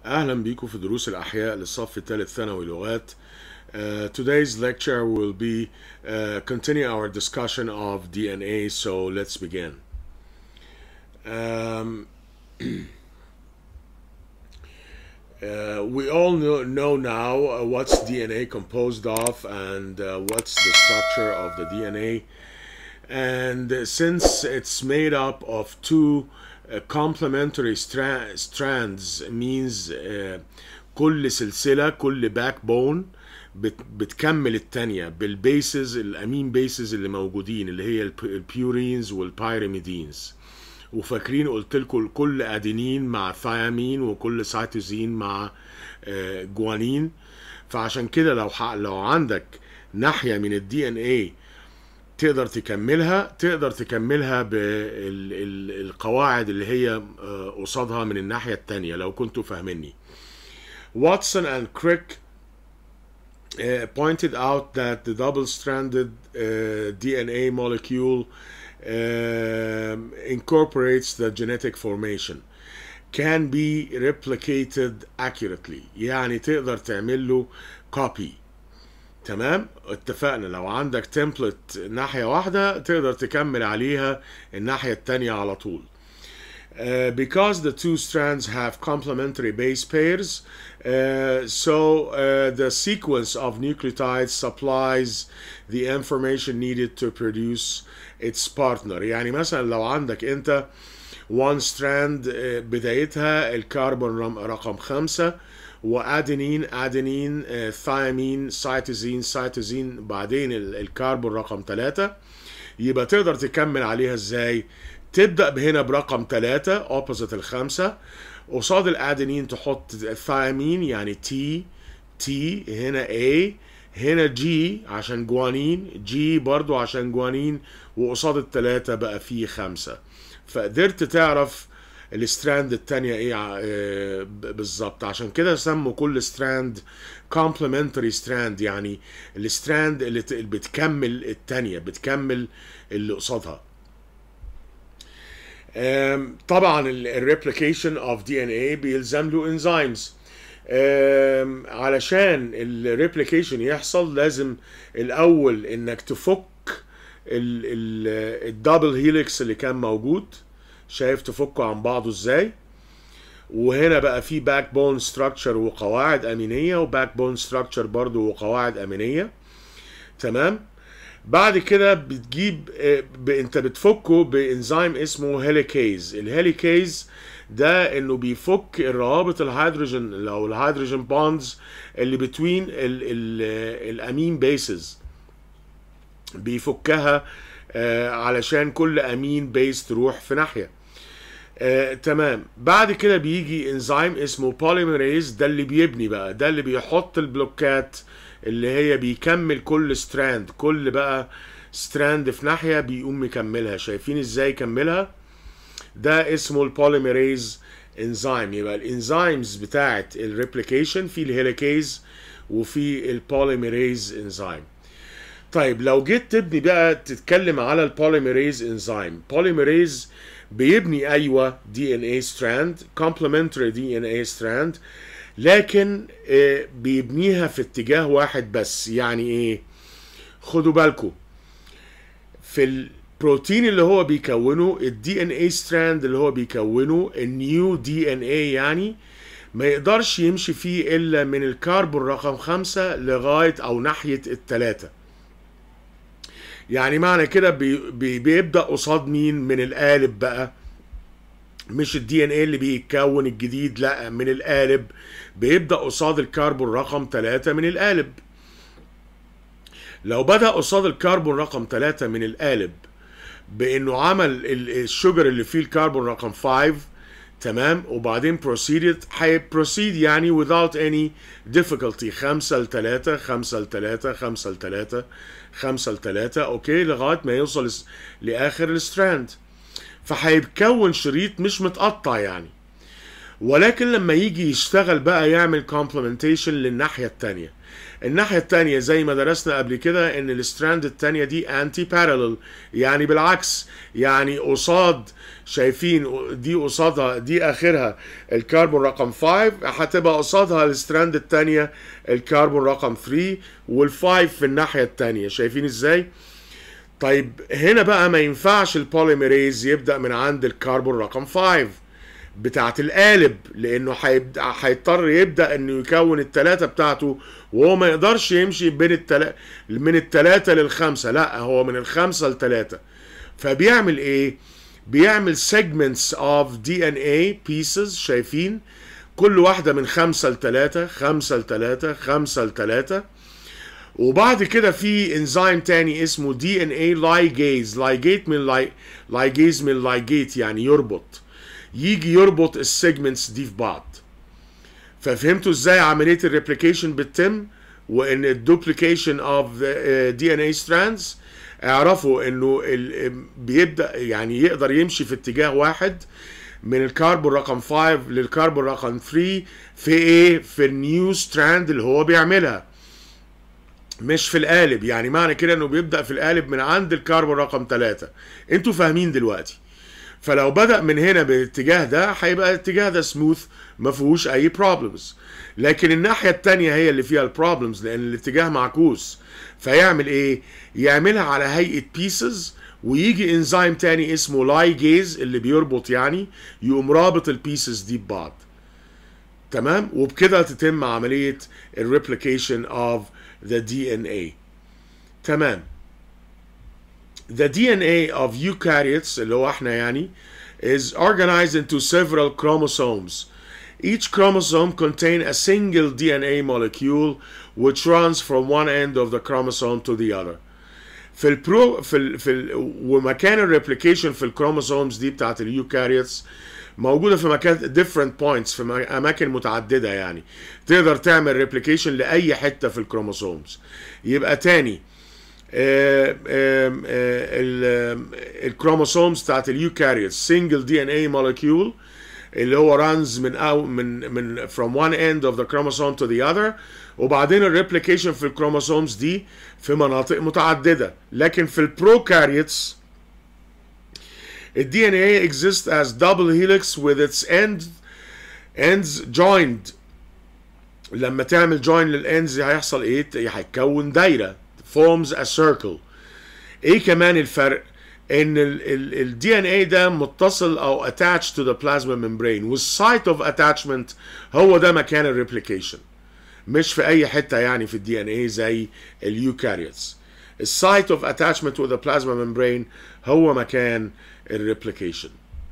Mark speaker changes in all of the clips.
Speaker 1: أهلا بيكم في دروس الأحياء للصف الثالث ثانوي لغات. Uh, today's lecture will be uh, continue our discussion of DNA, so let's begin. Um, uh, we all know, know now uh, what's DNA composed of and uh, what's the structure of the DNA. And uh, since it's made up of two uh, complementary stra- strands means uh, كل سلسلة كل باك بون بت بتكمل التانية بالبيسز الامين بيسز اللي موجودين اللي هي الب- البيورينز والبيريميدينز وفاكرين قلت لكم كل ادينين مع ثيامين وكل سيتوزين مع آه، جوانين فعشان كده لو ح- لو عندك ناحية من الدي ان ايه تقدر تكملها تقدر تكملها بالقواعد اللي هي آه، قصادها من الناحية التانية لو كنتوا فاهميني Watson and Crick uh, pointed out that the double-stranded uh, DNA molecule um, incorporates the genetic formation can be replicated accurately يعني تقدر تعمل له copy تمام اتفقنا لو عندك تمبلت ناحية واحدة تقدر تكمل عليها الناحية التانية على طول Uh, because the two strands have complementary base pairs, uh, so uh, the sequence of nucleotides supplies the information needed to produce its partner. يعني مثلا لو عندك انت one strand uh, بدايتها الكربون رم- رقم خمسة وادينين ادينين uh, ثيامين سيتوزين سيتوزين بعدين ال- الكربون رقم ثلاثة يبقى تقدر تكمل عليها ازاي تبدأ هنا برقم ثلاثة opposite الخمسة قصاد الادينين تحط الثيامين يعني تي تي هنا A هنا جي عشان جوانين جي برضو عشان جوانين وقصاد التلاتة بقى فيه خمسة فقدرت تعرف الستراند التانية ايه ع- آه، ب- بالظبط عشان كده سموا كل ستراند complementary strand يعني الستراند اللي ت- اللي بتكمل التانية بتكمل اللي قصادها آم، طبعا الريبليكيشن اوف دي ان اي بيلزم له انزيمز علشان الريبليكيشن يحصل لازم الاول انك تفك الدبل هيليكس اللي كان موجود شايف تفكه عن بعضه ازاي وهنا بقى في باك بون ستراكشر وقواعد امينيه وباك بون ستراكشر برضه وقواعد امينيه تمام بعد كده بتجيب آه، ب- انت بتفكه بانزيم اسمه هيليكيز الهيليكيز ده انه بيفك الروابط الهيدروجين او الهيدروجين بوندز اللي بتوين ال ال الامين بيسز بيفكها آه، علشان كل امين بيس تروح في ناحيه آه، تمام بعد كده بيجي انزيم اسمه بوليميريز ده اللي بيبني بقى ده اللي بيحط البلوكات اللي هي بيكمل كل ستراند كل بقى ستراند في ناحية بيقوم مكملها شايفين ازاي يكملها ده اسمه البوليميريز انزيم يبقى الانزيمز بتاعت الريبليكيشن في الهيليكيز وفي البوليميريز انزيم طيب لو جيت تبني بقى تتكلم على البوليميريز انزيم بوليميريز بيبني ايوه دي ان اي ستراند كومبلمنتري دي ان اي ستراند لكن آه، بيبنيها في اتجاه واحد بس يعني ايه خدوا بالكم في البروتين اللي هو بيكونه الدي ان اي ستراند اللي هو بيكونه النيو دي ان اي يعني ما يقدرش يمشي فيه الا من الكربون رقم خمسة لغاية او ناحية التلاتة يعني معنى كده بي بي بيبدأ قصاد مين من القالب بقى مش الدي ان ايه اللي بيتكون الجديد لا من القالب بيبدأ قصاد الكربون رقم 3 من القالب لو بدأ قصاد الكربون رقم 3 من القالب بانه عمل ال- الشجر اللي فيه الكربون رقم 5 تمام وبعدين proceeded هي proceed يعني without any difficulty 5 ل 3 5 ل 3 5 ل 3 5 ل 3 اوكي لغايه ما يوصل لس- لاخر الستراند فهيتكون شريط مش متقطع يعني ولكن لما يجي يشتغل بقى يعمل complementation للناحية التانية الناحية التانية زي ما درسنا قبل كده ان الستراند التانية دي انتي بارالل يعني بالعكس يعني قصاد شايفين دي قصادها دي اخرها الكربون رقم 5 هتبقى قصادها الستراند التانية الكربون رقم 3 والفايف في الناحية التانية شايفين ازاي؟ طيب هنا بقى ما ينفعش البوليميريز يبدأ من عند الكربون رقم 5 بتاعت القالب لانه هيبدا هيضطر يبدا انه يكون الثلاثه بتاعته وهو ما يقدرش يمشي بين التلا... من الثلاثه للخمسه لا هو من الخمسه لثلاثه فبيعمل ايه بيعمل segments of DNA pieces شايفين كل واحده من خمسه لثلاثه خمسه لثلاثه خمسه لثلاثه وبعد كده في انزيم تاني اسمه دي ان اي لايجيز لايجيت من لاي لايجيز من لايجيت يعني يربط يجي يربط السيجمنتس دي في بعض ففهمتوا ازاي عمليه الريبليكيشن بتتم وان الدوبليكيشن اوف دي ان اي ستراندز اعرفوا انه بيبدا يعني يقدر يمشي في اتجاه واحد من الكربون رقم 5 للكربون رقم 3 في ايه في النيو ستراند اللي هو بيعملها مش في القالب يعني معنى كده انه بيبدا في القالب من عند الكربون رقم 3 انتوا فاهمين دلوقتي فلو بدأ من هنا بالاتجاه ده هيبقى الاتجاه ده سموث ما فيهوش اي بروبلمز لكن الناحية التانية هي اللي فيها البروبلمز لان الاتجاه معكوس فيعمل ايه يعملها على هيئة بيسز ويجي انزيم تاني اسمه لايجيز اللي بيربط يعني يقوم رابط البيسز دي ببعض تمام وبكده تتم عملية الريبليكيشن of the DNA تمام the DNA of eukaryotes اللي هو احنا يعني is organized into several chromosomes. Each chromosome contain a single DNA molecule which runs from one end of the chromosome to the other. في البرو في ال في ال ومكان الريبليكيشن في الكروموسومز دي بتاعت اليوكاريوتس موجوده في مكان different points في اماكن متعدده يعني تقدر تعمل ريبليكيشن لاي حته في الكروموسومز يبقى تاني الكروموسومز بتاعت اليوكاريوت سنجل دي ان اي مولكيول اللي هو رانز من او من من from one end of the chromosome to the other وبعدين الريبليكيشن في الكروموسومز دي في مناطق متعدده لكن في البروكاريوتس الدي ان اي exists as double helix with its end ends joined لما تعمل join للends هيحصل ايه؟ هيتكون دايره forms a circle ايه كمان الفرق ان الدي ان اي ده متصل او attached to the plasma membrane والسايت اوف attachment هو ده مكان الريبليكيشن مش في اي حته يعني في الدي ان اي زي اليوكاريوتس السايت اوف attachment with the plasma membrane هو مكان الريبليكيشن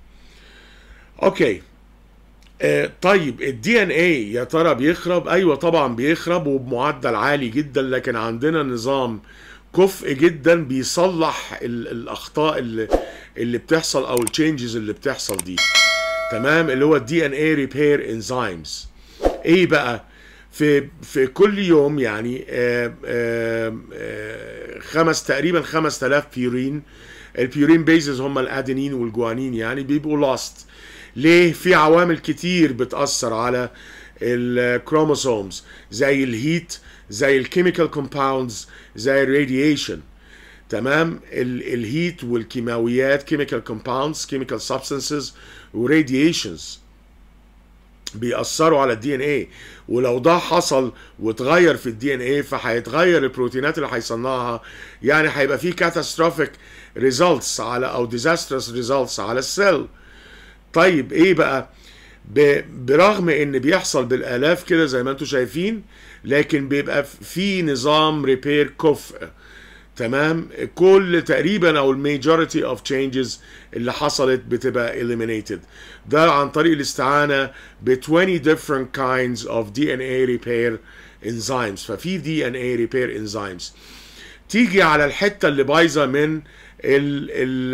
Speaker 1: اوكي آه طيب الدي ان اي يا ترى بيخرب ايوه طبعا بيخرب وبمعدل عالي جدا لكن عندنا نظام كفء جدا بيصلح ال الاخطاء اللي اللي بتحصل او التشينجز اللي بتحصل دي تمام اللي هو الدي ان اي ريبير انزيمز ايه بقى في في كل يوم يعني آآ آآ خمس تقريبا 5000 بيورين البيورين بيزز هم الادينين والجوانين يعني بيبقوا لاست ليه في عوامل كتير بتأثر على الكروموسومز زي الهيت زي الكيميكال كومباوندز زي الراديشن تمام الهيت والكيماويات كيميكال كومباوندز كيميكال سبستانسز وراديشنز بيأثروا على الدي ان ايه ولو ده حصل واتغير في الدي ان ايه فهيتغير البروتينات اللي هيصنعها يعني هيبقى في كاتاستروفيك ريزلتس على او ديزاسترس ريزلتس على السيل طيب ايه بقى برغم ان بيحصل بالالاف كده زي ما انتم شايفين لكن بيبقى في نظام ريبير كفء تمام كل تقريبا او الميجوريتي اوف تشينجز اللي حصلت بتبقى eliminated ده عن طريق الاستعانه ب 20 different kinds of DNA repair enzymes ففي DNA repair enzymes تيجي على الحته اللي بايظه من ال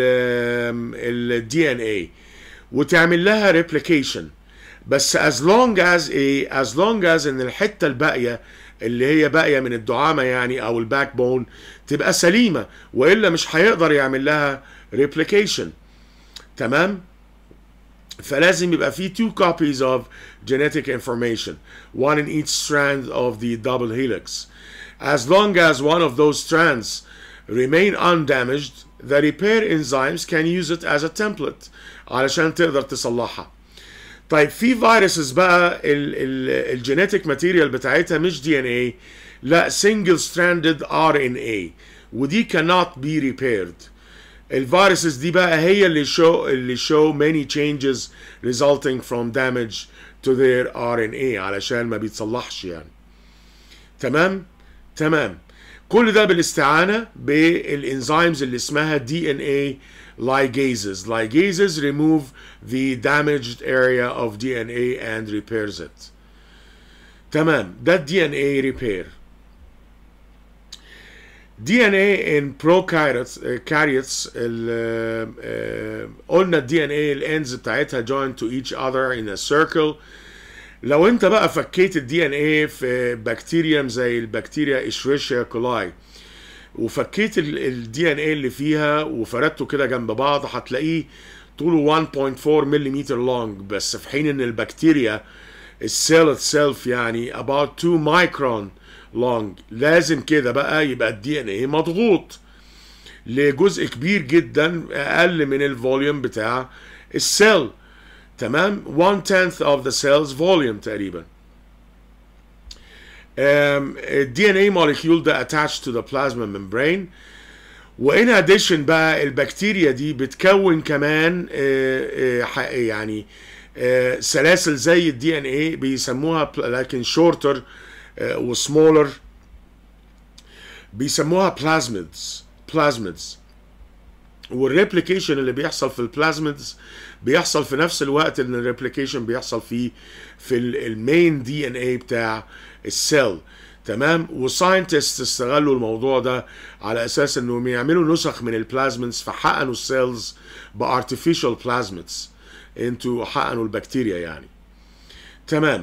Speaker 1: ال الدي ان اي وتعمل لها ريبليكيشن بس as long as ايه as long as ان الحته الباقيه اللي هي باقيه من الدعامه يعني او الباك بون تبقى سليمه والا مش هيقدر يعمل لها ريبليكيشن تمام فلازم يبقى في two copies of genetic information one in each strand of the double helix as long as one of those strands remain undamaged the repair enzymes can use it as a template علشان تقدر تصلحها طيب في فيروسز بقى الجينيتك ماتيريال بتاعتها مش دي ان اي لا single stranded RNA ودي cannot be repaired الفيروسز دي بقى هي اللي show اللي show many changes resulting from damage to their RNA علشان ما بيتصلحش يعني تمام تمام كل ده بالاستعانة بالانزيمز اللي اسمها دي ان اي ligases ligases remove the damaged area of DNA and repairs it تمام ده الدي ان اي ريبير DNA in prokaryotes caryots قلنا الدي ان اي الانز بتاعتها joined to each other in a circle لو انت بقى فكيت الدي ان اي في بكتيريا زي البكتيريا اشريشيا كولاي وفكيت الدي ان اي اللي فيها وفردته كده جنب بعض هتلاقيه طوله 1.4 ملم لونج بس في حين ان البكتيريا السيل اتسيلف يعني about 2 مايكرون لونج لازم كده بقى يبقى الدي ان ايه مضغوط لجزء كبير جدا اقل من الفوليوم بتاع السيل تمام 1 tenth of the cell's volume تقريبا الدي ان اي molecule ده attached to the plasma membrane وان اديشن بقى البكتيريا دي بتكون كمان يعني سلاسل زي الدي ان اي بيسموها لكن شورتر وسمولر بيسموها بلازميدز بلازميدز والريبليكيشن اللي بيحصل في البلازميدز بيحصل في نفس الوقت ان الريبليكيشن بيحصل فيه في المين دي ان اي بتاع السيل تمام وساينتست استغلوا الموضوع ده على اساس انهم يعملوا نسخ من البلازميدز فحقنوا السيلز بارتفيشال بلازميدز انتوا حقنوا البكتيريا يعني تمام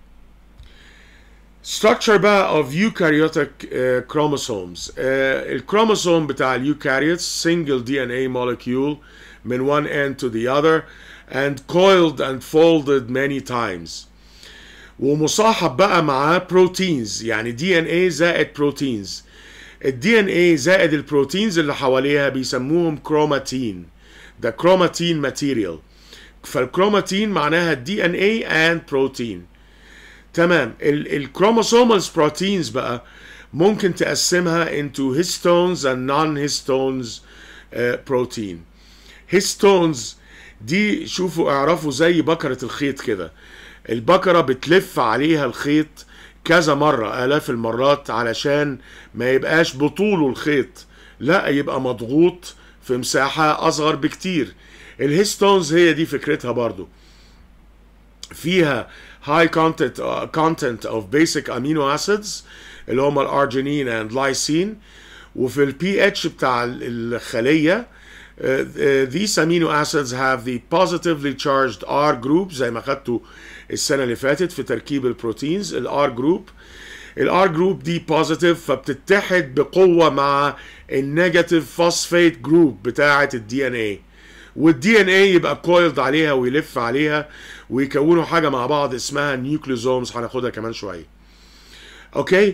Speaker 1: structure بقى of eukaryotic uh, chromosomes uh, الكروموسوم بتاع اليوكاريوتس single DNA molecule من one end to the other and coiled and folded many times ومصاحب بقى معاه بروتينز يعني دي ان اي زائد بروتينز الدي ان اي زائد البروتينز اللي حواليها بيسموهم كروماتين ده كروماتين ماتيريال فالكروماتين معناها دي ان اي اند بروتين تمام الكروموسومال بروتينز بقى ممكن تقسمها into histones and non-histones uh, protein histones دي شوفوا اعرفوا زي بكرة الخيط كده البكرة بتلف عليها الخيط كذا مرة آلاف المرات علشان ما يبقاش بطوله الخيط لا يبقى مضغوط في مساحة أصغر بكتير الهيستونز هي دي فكرتها برضو فيها high content uh, content of basic amino acids اللي هم الارجينين and lysine وفي البي اتش بتاع الخليه uh, uh, these amino acids have the positively charged R group زي ما خدتوا السنه اللي فاتت في تركيب البروتينز الار جروب الار جروب دي بوزيتيف فبتتحد بقوه مع النيجاتيف فوسفيت جروب بتاعه الدي ان اي والدي ان اي يبقى كويلد عليها ويلف عليها ويكونوا حاجه مع بعض اسمها نيوكليوزومز هناخدها كمان شويه اوكي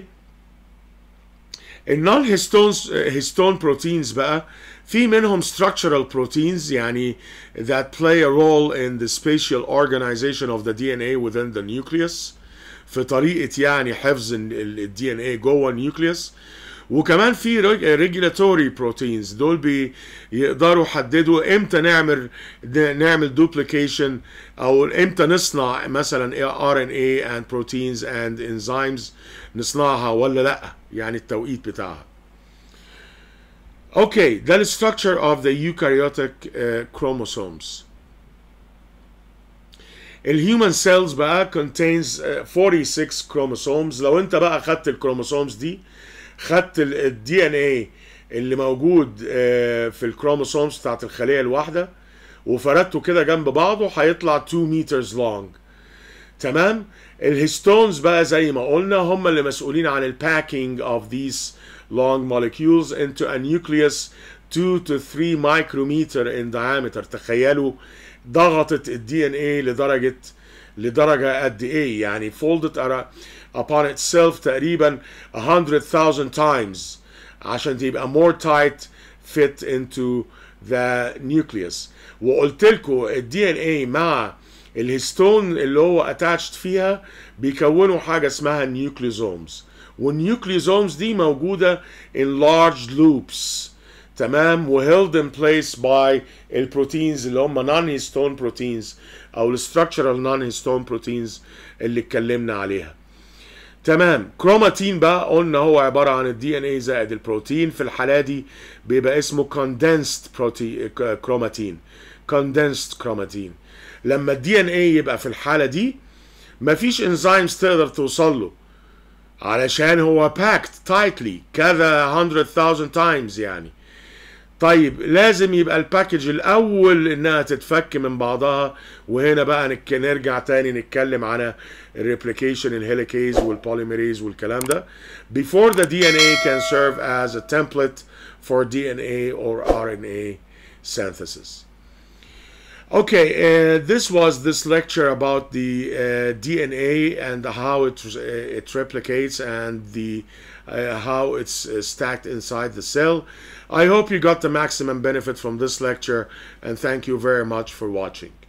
Speaker 1: النون هيستونز هيستون بروتينز بقى في منهم structural proteins يعني that play a role in the spatial organization of the DNA within the nucleus في طريقة يعني حفظ ال DNA جوه النيوكليوس وكمان في ريجولاتوري بروتينز دول بيقدروا يحددوا امتى نعمل نعمل دوبليكيشن او امتى نصنع مثلا ار ان اي اند بروتينز اند انزيمز نصنعها ولا لا يعني التوقيت بتاعها اوكي ده الستراكشر اوف ذا eukaryotic uh, chromosomes الهيومن سيلز بقى contains uh, 46 chromosomes لو انت بقى خدت الكروموسومز دي خدت الدي ان اي اللي موجود في الكروموسومز بتاعت الخليه الواحده وفردته كده جنب بعضه هيطلع 2 مترز لونج تمام الهيستونز بقى زي ما قلنا هم اللي مسؤولين عن الباكينج of these long molecules into a nucleus 2 to 3 micrometer in diameter تخيلوا ضغطت الدي ان ايه لدرجه لدرجه قد ايه يعني folded upon itself تقريبا 100,000 times عشان تبقى more tight fit into the nucleus وقلت لكم الدي ان ايه مع الهيستون اللي هو attached فيها بيكونوا حاجه اسمها نيوكليزومز والنيوكليزومز دي موجوده in large loops تمام و held in place by البروتينز اللي هم non histone proteins او الستراكشرال non histone proteins اللي اتكلمنا عليها تمام كروماتين بقى قلنا هو عباره عن الدي ان اي زائد البروتين في الحاله دي بيبقى اسمه كوندنسد بروتين كروماتين كوندنسد كروماتين لما الدي ان اي يبقى في الحاله دي مفيش انزيمز تقدر توصل له علشان هو باكت تايتلي كذا 100,000 تايمز يعني طيب لازم يبقى الباكج الاول انها تتفك من بعضها وهنا بقى نك نرجع تاني نتكلم على الريبليكيشن الهيليكيز والبوليميريز والكلام ده before the DNA can serve as a template for DNA or RNA synthesis. Okay, uh, this was this lecture about the uh, DNA and how it uh, it replicates and the uh, how it's uh, stacked inside the cell. I hope you got the maximum benefit from this lecture and thank you very much for watching.